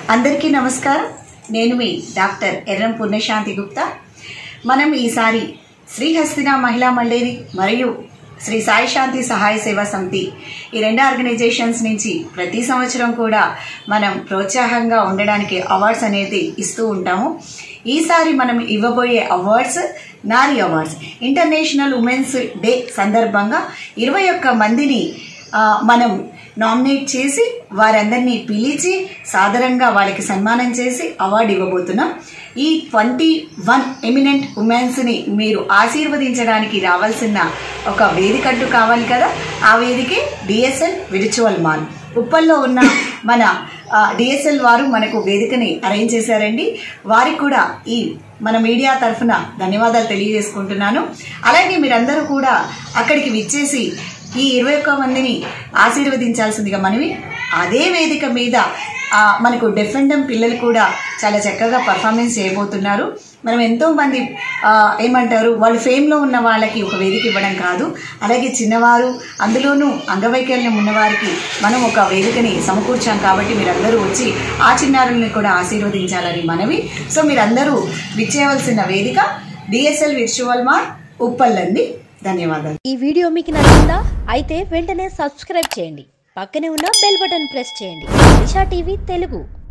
అందరికీ నమస్కారం నేను మీ డాక్టర్ ఎర్రం పుణ్యశాంతి గుప్తా మనం ఈసారి శ్రీహస్తిన మహిళా మండలి మరియు శ్రీ సాయి శాంతి సహాయ సేవా సమితి ఈ రెండు ఆర్గనైజేషన్స్ నుంచి ప్రతి సంవత్సరం కూడా మనం ప్రోత్సాహంగా ఉండడానికి అవార్డ్స్ అనేది ఇస్తూ ఉంటాము ఈసారి మనం ఇవ్వబోయే awards Nari awards international women's day సందర్భంగా ఇరవై ఒక్క మందిని ఆ, మనం నామినేట్ చేసి వారందరినీ పిలిచి సాదరంగా వాళ్ళకి సన్మానం చేసి అవార్డు ఇవ్వబోతున్నాం ఈ ట్వంటీ వన్ ఎమినెంట్ ఉమెన్స్ని మీరు ఆశీర్వదించడానికి రావాల్సిన ఒక వేదికట్టు కావాలి కదా ఆ వేదికే డిఎస్ఎల్ విర్చువల్ మాల్ ఉప్పల్లో ఉన్న మన డిఎస్ఎల్ వారు మనకు వేదికని అరేంజ్ చేశారండి వారికి కూడా ఈ మన మీడియా తరఫున ధన్యవాదాలు తెలియజేసుకుంటున్నాను అలాగే మీరందరూ కూడా అక్కడికి విచ్చేసి ఈ ఇరవై ఒక్క మందిని ఆశీర్వదించాల్సిందిగా మనవి అదే వేదిక మీద ఆ, మనకు డెఫెండం పిల్లలు కూడా చాలా చక్కగా పర్ఫార్మెన్స్ చేయబోతున్నారు మనం ఎంతో మంది ఆ, ఏమంటారు వాళ్ళు ఫేమ్లో ఉన్న వాళ్ళకి ఒక వేదిక ఇవ్వడం కాదు అలాగే చిన్నవారు అందులోనూ అంగవైకల్యం ఉన్నవారికి మనం ఒక వేదికని సమకూర్చాం కాబట్టి మీరందరూ వచ్చి ఆ చిన్నారుల్ని కూడా ఆశీర్వదించాలని మనవి సో మీరందరూ విచ్చేయవలసిన వేదిక డిఎస్ఎల్ విర్చువల్ మార్ట్ ఉప్పల్లండి ధన్యవాదాలు ఈ వీడియో మీకు నచ్చిందా అయితే వెంటనే సబ్స్క్రైబ్ చేయండి పక్కనే ఉన్న బెల్ బటన్ ప్రెస్ చేయండి దిశా టీవీ తెలుగు